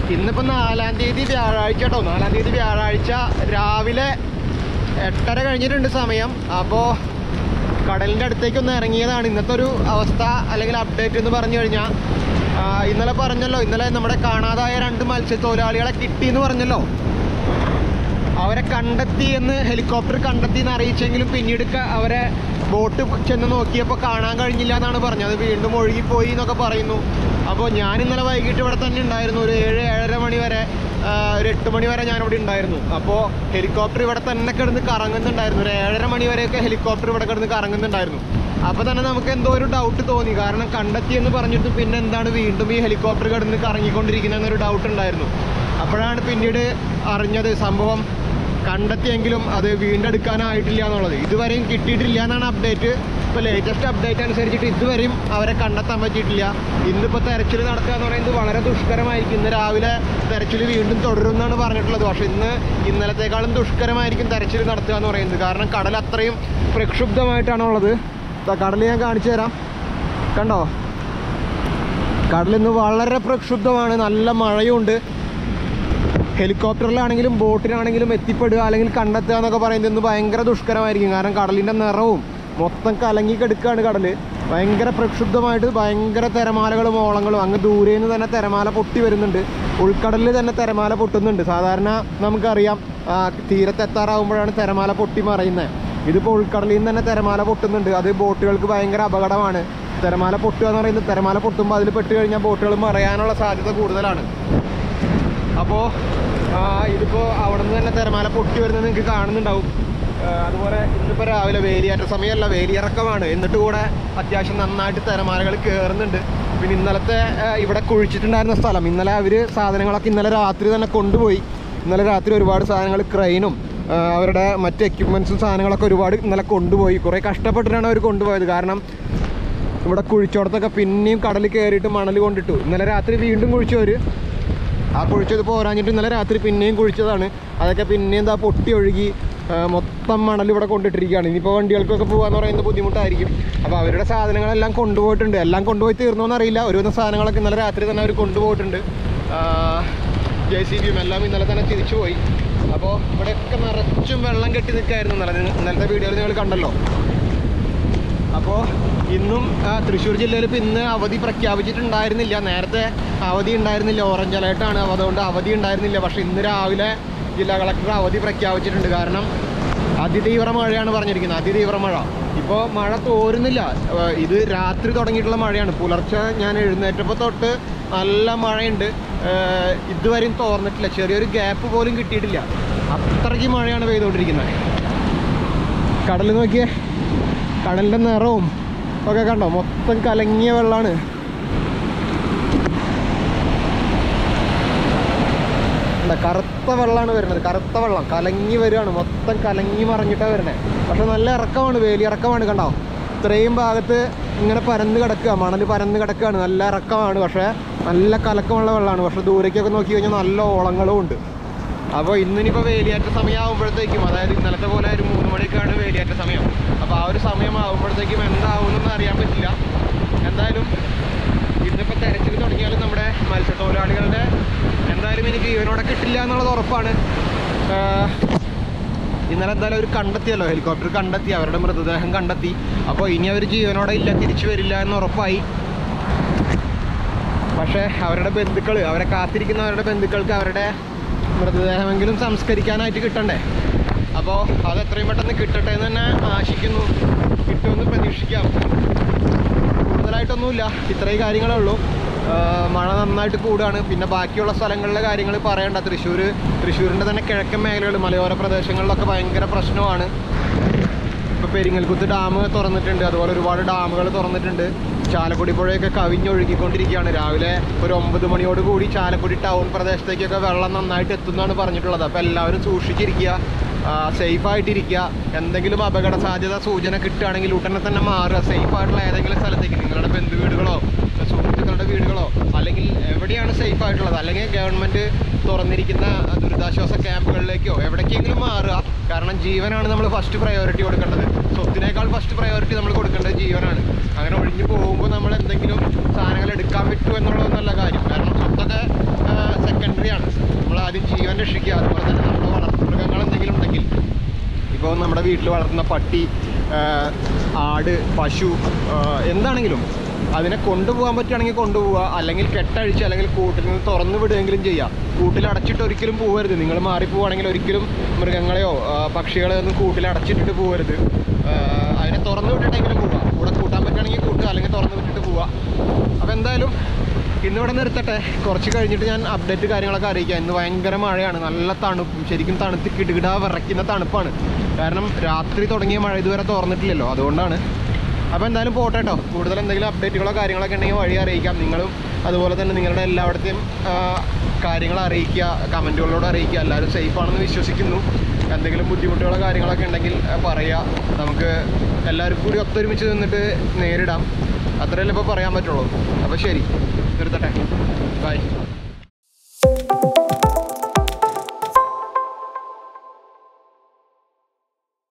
ഇന്നിപ്പോ നാലാം തീയതി വ്യാഴാഴ്ച കേട്ടോ നാലാം തീയതി വ്യാഴാഴ്ച രാവിലെ എട്ടര കഴിഞ്ഞിട്ടുണ്ട് സമയം അപ്പോൾ കടലിൻ്റെ അടുത്തേക്ക് ഒന്ന് ഇറങ്ങിയതാണ് ഇന്നത്തെ ഒരു അവസ്ഥ അല്ലെങ്കിൽ അപ്ഡേറ്റ് എന്ന് പറഞ്ഞു കഴിഞ്ഞാൽ ഇന്നലെ പറഞ്ഞല്ലോ ഇന്നലെ നമ്മുടെ കാണാതായ രണ്ട് മത്സ്യത്തൊഴിലാളികളെ കിട്ടി എന്ന് പറഞ്ഞല്ലോ അവരെ കണ്ടെത്തി എന്ന് ഹെലികോപ്റ്റർ കണ്ടെത്തി എന്ന് അറിയിച്ചെങ്കിലും പിന്നീട് ക- അവരെ ബോട്ട് ചെന്ന് നോക്കിയപ്പോൾ കാണാൻ കഴിഞ്ഞില്ല എന്നാണ് പറഞ്ഞത് അത് വീണ്ടും ഒഴുകിപ്പോയി എന്നൊക്കെ പറയുന്നു അപ്പോൾ ഞാൻ ഇന്നലെ വൈകിട്ട് ഇവിടെ തന്നെ ഉണ്ടായിരുന്നു ഒരു ഏഴ് ഏഴര മണി വരെ ആ, ഒരു എട്ട് മണി വരെ ഞാനിവിടെ ഉണ്ടായിരുന്നു അപ്പോൾ ഹെലികോപ്റ്റർ ഇവിടെ തന്നെ കിടന്ന് കറങ്ങുന്നുണ്ടായിരുന്നു ഒരു ഏഴര മണി വരെയൊക്കെ ഹെലികോപ്റ്റർ ഇവിടെ കിടന്ന് കറങ്ങുന്നുണ്ടായിരുന്നു അപ്പോൾ തന്നെ നമുക്ക് എന്തോ ഒരു ഡൗട്ട് തോന്നി കാരണം കണ്ടെത്തി എന്ന് പറഞ്ഞിട്ട് പിന്നെ എന്താണ് വീണ്ടും ഈ ഹെലികോപ്റ്റർ കിടന്ന് കറങ്ങിക്കൊണ്ടിരിക്കുന്നതെന്നൊരു ഡൗട്ട് ഉണ്ടായിരുന്നു അപ്പോഴാണ് പിന്നീട് അറിഞ്ഞത് സംഭവം കണ്ടെത്തിയെങ്കിലും അത് വീണ്ടെടുക്കാനായിട്ടില്ല എന്നുള്ളത് ഇതുവരെയും കിട്ടിയിട്ടില്ല എന്നാണ് അപ്ഡേറ്റ് ഇപ്പോൾ ലേറ്റസ്റ്റ് അപ്ഡേറ്റ് അനുസരിച്ചിട്ട് ഇതുവരെയും അവരെ കണ്ടെത്താൻ പറ്റിയിട്ടില്ല ഇന്നിപ്പോൾ തെരച്ചിൽ നടത്തുക എന്ന് പറയുന്നത് വളരെ ദുഷ്കരമായിരിക്കും ഇന്ന് രാവിലെ തെരച്ചിൽ വീണ്ടും തുടരും എന്നാണ് പറഞ്ഞിട്ടുള്ളത് പക്ഷേ ഇന്ന് ഇന്നലത്തേക്കാളും ദുഷ്കരമായിരിക്കും തെരച്ചിൽ നടത്തുക എന്ന് പറയുന്നത് കാരണം കടൽ അത്രയും പ്രക്ഷുബ്ധമായിട്ടാണുള്ളത് ദാ കടൽ ഞാൻ കാണിച്ചു തരാം കണ്ടോ കടലിന്ന് വളരെ പ്രക്ഷുബ്ധമാണ് നല്ല മഴയുണ്ട് ഹെലികോപ്റ്ററിലാണെങ്കിലും ബോട്ടിലാണെങ്കിലും എത്തിപ്പെടുക അല്ലെങ്കിൽ കണ്ടെത്തുക എന്നൊക്കെ പറയുന്നത് ഇന്ന് ഭയങ്കര ദുഷ്കരമായിരിക്കും കാരണം കടലിൻ്റെ നിറവും മൊത്തം കലങ്ങി കിടക്കുകയാണ് കടൽ ഭയങ്കര പ്രക്ഷുബ്ധമായിട്ട് ഭയങ്കര തിരമാലകളും ഓളങ്ങളും അങ്ങ് ദൂരെ നിന്ന് തന്നെ തിരമാല പൊട്ടി വരുന്നുണ്ട് ഉൾക്കടലിൽ തന്നെ തിരമാല പൊട്ടുന്നുണ്ട് സാധാരണ നമുക്കറിയാം ആ, തീരത്തെത്താറാവുമ്പോഴാണ് തിരമാല പൊട്ടി മറയുന്നത് ഇതിപ്പോൾ ഉൾക്കടലിൽ നിന്ന് തന്നെ തിരമാല പൊട്ടുന്നുണ്ട് അത് ബോട്ടുകൾക്ക് ഭയങ്കര അപകടമാണ് തിരമാല പൊട്ടുക എന്ന് പറയുന്നത് തിരമാല പൊട്ടുമ്പോൾ അതിൽ പെട്ട് കഴിഞ്ഞാൽ ബോട്ടുകൾ മറയാനുള്ള സാധ്യത കൂടുതലാണ് അപ്പോൾ ഇതിപ്പോൾ അവിടെ നിന്ന് തന്നെ തിരമാല പൊട്ടി വരുന്നത് നിങ്ങൾക്ക് കാണുന്നുണ്ടാവും ആ, അതുപോലെ ഇന്നിപ്പോൾ രാവിലെ വേലിയേറ്റ സമയമല്ല വേലിയിറക്കമാണ് എന്നിട്ട് കൂടെ അത്യാവശ്യം നന്നായിട്ട് തിരമാലകൾ കയറുന്നുണ്ട് പിന്നെ ഇന്നലത്തെ ആ, ഇവിടെ കുഴിച്ചിട്ടുണ്ടായിരുന്ന സ്ഥലം ഇന്നലെ അവർ സാധനങ്ങളൊക്കെ ഇന്നലെ രാത്രി തന്നെ കൊണ്ടുപോയി ഇന്നലെ രാത്രി ഒരുപാട് സാധനങ്ങൾ ക്രെയിനും ആ, അവരുടെ മറ്റ് എക്യുപ്മെൻസും സാധനങ്ങളൊക്കെ ഒരുപാട് ഇന്നലെ കൊണ്ടുപോയി കുറേ കഷ്ടപ്പെട്ടിട്ടാണ് അവർ കൊണ്ടുപോയത് കാരണം ഇവിടെ കുഴിച്ചോടത്തൊക്കെ പിന്നെയും കടൽ കയറിയിട്ട് മണൽ കൊണ്ടിട്ടു ഇന്നലെ രാത്രി വീണ്ടും കുഴിച്ചവർ ആ കുഴിച്ചത് പോരാഞ്ഞിട്ട് ഇന്നലെ രാത്രി പിന്നെയും കുഴിച്ചതാണ് അതൊക്കെ പിന്നെയും എന്താ പൊട്ടി ഒഴുകി ആ, മൊത്തം മണൽ ഇവിടെ കൊണ്ടിട്ടിരിക്കുകയാണ് ഇനിയിപ്പോൾ വണ്ടികൾക്കൊക്കെ പോകാന്ന് പറയുന്നത് ബുദ്ധിമുട്ടായിരിക്കും അപ്പോൾ അവരുടെ സാധനങ്ങളെല്ലാം കൊണ്ടുപോയിട്ടുണ്ട് എല്ലാം കൊണ്ടുപോയി തീർന്നോന്ന് അറിയില്ല ഒരുവിധം സാധനങ്ങളൊക്കെ ഇന്നലെ രാത്രി തന്നെ അവർ കൊണ്ടുപോയിട്ടുണ്ട് ജെ സി ബിയും എല്ലാം ഇന്നലെ തന്നെ തിരിച്ചു പോയി അപ്പോൾ ഇവിടെയൊക്കെ നിറച്ചും വെള്ളം കെട്ടി നിൽക്കായിരുന്നു ഇന്നലെ നിങ്ങൾ- ഇന്നലത്തെ വീഡിയോയിൽ നിങ്ങൾ കണ്ടല്ലോ അപ്പോൾ ഇന്നും ആ, തൃശ്ശൂർ ജില്ലയിൽ ഇപ്പോൾ ഇന്ന് അവധി പ്രഖ്യാപിച്ചിട്ടുണ്ടായിരുന്നില്ല നേരത്തെ അവധി ഉണ്ടായിരുന്നില്ല ഓറഞ്ച് അലേർട്ടാണ് അപ്പോൾ അതുകൊണ്ട് അവധി ഉണ്ടായിരുന്നില്ല പക്ഷേ ഇന്ന് രാവിലെ ജില്ലാ കളക്ടർ അവധി പ്രഖ്യാപിച്ചിട്ടുണ്ട് കാരണം അതിതീവ്ര മഴയാണ് പറഞ്ഞിരിക്കുന്നത് അതിതീവ്ര മഴ ഇപ്പോൾ മഴ തോരുന്നില്ല ആ, ഇത് രാത്രി തുടങ്ങിയിട്ടുള്ള മഴയാണ് പുലർച്ചെ ഞാൻ എഴുന്നേറ്റപ്പോൾ തൊട്ട് നല്ല മഴയുണ്ട് ആ, ഇതുവരെയും തോർന്നിട്ടില്ല ചെറിയൊരു ഗ്യാപ്പ് പോലും കിട്ടിയിട്ടില്ല അത്രയ്ക്ക് മഴയാണ് പെയ്തുകൊണ്ടിരിക്കുന്നത് കടൽ നോക്കിയേ കടലിൻ്റെ നിറവും ഒക്കെ കണ്ടോ മൊത്തം കലങ്ങിയ വെള്ളമാണ് കണ്ടോ, കറുത്ത വെള്ളമാണ് വരുന്നത് കറുത്ത വെള്ളം കലങ്ങി വരികയാണ് മൊത്തം കലങ്ങി മറിഞ്ഞിട്ടാണ് വരുന്നത് പക്ഷെ നല്ല ഇറക്കമാണ് വേലിയിറക്കമാണ് കണ്ടോ ഇത്രയും ഭാഗത്ത് ഇങ്ങനെ പരന്ന് കിടക്കുക മണൽ പരന്ന് കിടക്കുകയാണ് നല്ല ഇറക്കമാണ് പക്ഷേ നല്ല കലക്കമുള്ള വെള്ളമാണ് പക്ഷെ ദൂരേക്കൊക്കെ നോക്കി കഴിഞ്ഞാൽ നല്ല ഓളങ്ങളും ഉണ്ട് അപ്പോൾ ഇന്നിനിപ്പോൾ വേലിയേറ്റ സമയമാകുമ്പോഴത്തേക്കും അതായത് ഇന്നലത്തെ പോലെ ഒരു മൂന്ന് മണിക്കാണ് വേലിയേറ്റ സമയം അപ്പോൾ ആ ഒരു സമയമാകുമ്പോഴത്തേക്കും എന്താവുമെന്നൊന്നും അറിയാൻ പറ്റില്ല എന്തായാലും ഇന്നിപ്പോൾ തെരച്ചിൽ തുടങ്ങിയാലും നമ്മുടെ മത്സ്യത്തൊഴിലാളികളുടെ എന്തായാലും എനിക്ക് ജീവനോടെ കിട്ടില്ല എന്നുള്ളത് ഉറപ്പാണ് ആഹ് ഇന്നലെ എന്തായാലും അവർ കണ്ടെത്തിയല്ലോ ഹെലികോപ്റ്റർ കണ്ടെത്തി അവരുടെ മൃതദേഹം കണ്ടെത്തി അപ്പോൾ ഇനി അവർ ജീവനോടെ ഇല്ല തിരിച്ചു വരില്ല എന്ന് ഉറപ്പായി പക്ഷേ അവരുടെ ബന്ധുക്കൾ അവരെ കാത്തിരിക്കുന്ന അവരുടെ ബന്ധുക്കൾക്ക് അവരുടെ മൃതദേഹമെങ്കിലും സംസ്കരിക്കാനായിട്ട് കിട്ടണ്ടേ അപ്പോൾ അത് എത്രയും പെട്ടെന്ന് കിട്ടട്ടെ എന്ന് തന്നെ ആശിക്കുന്നു കിട്ടുമെന്ന് പ്രതീക്ഷിക്കാം കൂടുതലായിട്ടൊന്നുമില്ല ഇത്രയും കാര്യങ്ങളേ ഉള്ളൂ ആ, മഴ നന്നായിട്ട് കൂടുകയാണ് പിന്നെ ബാക്കിയുള്ള സ്ഥലങ്ങളിലെ കാര്യങ്ങൾ പറയണ്ട തൃശ്ശൂർ തൃശ്ശൂരിൻ്റെ തന്നെ കിഴക്കൻ മേഖലകൾ മലയോര പ്രദേശങ്ങളിലൊക്കെ ഭയങ്കര പ്രശ്നമാണ് ഇപ്പോൾ പെരിങ്ങൽകുത്ത് ഡാം തുറന്നിട്ടുണ്ട് അതുപോലെ ഒരുപാട് ഡാമുകൾ തുറന്നിട്ടുണ്ട് ചാലക്കുടി പുഴയൊക്കെ കവിഞ്ഞൊഴുകിക്കൊണ്ടിരിക്കുകയാണ് രാവിലെ ഒരു ഒമ്പത് മണിയോട് കൂടി ചാലക്കുടി ടൗൺ പ്രദേശത്തേക്കൊക്കെ വെള്ളം നന്നായിട്ട് എത്തുന്നതാണ് പറഞ്ഞിട്ടുള്ളത് അപ്പോൾ എല്ലാവരും സൂക്ഷിച്ചിരിക്കുക സേഫ് ആയിട്ടിരിക്കുക എന്തെങ്കിലും അപകട സാധ്യത സൂചന കിട്ടുകയാണെങ്കിൽ ഉടനെ തന്നെ മാറുക സേഫ് ആയിട്ടുള്ള ഏതെങ്കിലും സ്ഥലത്തേക്ക് നിങ്ങളുടെ ബന്ധു വീടുകളോ സുഹൃത്തുക്കളുടെ വീടുകളോ അല്ലെങ്കിൽ എവിടെയാണ് സേഫ് ആയിട്ടുള്ളത് അല്ലെങ്കിൽ ഗവൺമെൻറ് തുറന്നിരിക്കുന്ന ദുരിതാശ്വാസ ക്യാമ്പുകളിലേക്കോ എവിടേക്കെങ്കിലും മാറുക കാരണം ജീവനാണ് നമ്മൾ ഫസ്റ്റ് പ്രയോറിറ്റി കൊടുക്കേണ്ടത് സ്വത്തിനേക്കാൾ ഫസ്റ്റ് പ്രയോറിറ്റി നമ്മൾ കൊടുക്കേണ്ടത് ജീവനാണ് അങ്ങനെ ഒഴിഞ്ഞു പോകുമ്പോൾ നമ്മൾ എന്തെങ്കിലും സാധനങ്ങൾ എടുക്കാൻ പറ്റുമോ എന്നുള്ളതൊന്നല്ല കാര്യം കാരണം സ്വത്തൊക്കെ സെക്കൻഡറി ആദ്യം ജീവൻ രക്ഷിക്കുക അതുപോലെ തന്നെ നമ്മുടെ വളർത്തുമൃഗങ്ങൾ എന്തെങ്കിലും ഉണ്ടെങ്കിൽ ഇപ്പോൾ നമ്മുടെ വീട്ടിൽ വളർത്തുന്ന പട്ടി ആ, ആട് പശു ആ, എന്താണെങ്കിലും അതിനെ കൊണ്ടുപോകാൻ പറ്റുകയാണെങ്കിൽ കൊണ്ടുപോവുക അല്ലെങ്കിൽ കെട്ടഴിച്ച് അല്ലെങ്കിൽ കൂട്ടിൽ നിന്ന് തുറന്നു വിടുകയെങ്കിലും ചെയ്യുക കൂട്ടിൽ അടച്ചിട്ട് ഒരിക്കലും പോകരുത് നിങ്ങൾ മാറിപ്പോവുകയാണെങ്കിൽ ഒരിക്കലും മൃഗങ്ങളെയോ ആ, പക്ഷികളെയോ ഒന്നും കൂട്ടിൽ അടച്ചിട്ടിട്ട് പോകരുത് ആ, അതിനെ തുറന്നു വിട്ടിട്ടെങ്കിലും പോവുക കൂടെ കൂട്ടാൻ പറ്റുകയാണെങ്കിൽ കൂട്ടുക അല്ലെങ്കിൽ തുറന്നു വിട്ടിട്ട് പോവുക അപ്പോൾ എന്തായാലും ഇന്നിവിടെ നിർത്തട്ടെ കുറച്ച് കഴിഞ്ഞിട്ട് ഞാൻ അപ്ഡേറ്റ് കാര്യങ്ങളൊക്കെ അറിയിക്കാം ഇന്ന് ഭയങ്കര മഴയാണ് നല്ല തണുപ്പും ശരിക്കും തണുത്ത് കിടുകിടാ വിറയ്ക്കുന്ന തണുപ്പാണ് കാരണം രാത്രി തുടങ്ങിയ മഴ ഇതുവരെ തുറന്നിട്ടില്ലല്ലോ അതുകൊണ്ടാണ് അപ്പോൾ എന്തായാലും പോട്ടെ കേട്ടോ കൂടുതൽ എന്തെങ്കിലും അപ്ഡേറ്റുകളോ കാര്യങ്ങളൊക്കെ ഉണ്ടെങ്കിൽ വഴി അറിയിക്കാം നിങ്ങളും അതുപോലെ തന്നെ നിങ്ങളുടെ എല്ലായിടത്തെയും ആ, കാര്യങ്ങൾ അറിയിക്കുക കമൻറ്റുകളോട് അറിയിക്കുക എല്ലാവരും സേഫ് ആണെന്ന് വിശ്വസിക്കുന്നു എന്തെങ്കിലും ബുദ്ധിമുട്ടുകളോ കാര്യങ്ങളൊക്കെ ഉണ്ടെങ്കിൽ ആ, പറയുക നമുക്ക് എല്ലാവർക്കും കൂടി ഒത്തൊരുമിച്ച് നിന്നിട്ട് നേരിടാം അത്രയല്ലേ ഇപ്പോൾ പറയാൻ പറ്റുള്ളൂ അപ്പോൾ ശരി നിർത്തട്ടെ ബൈ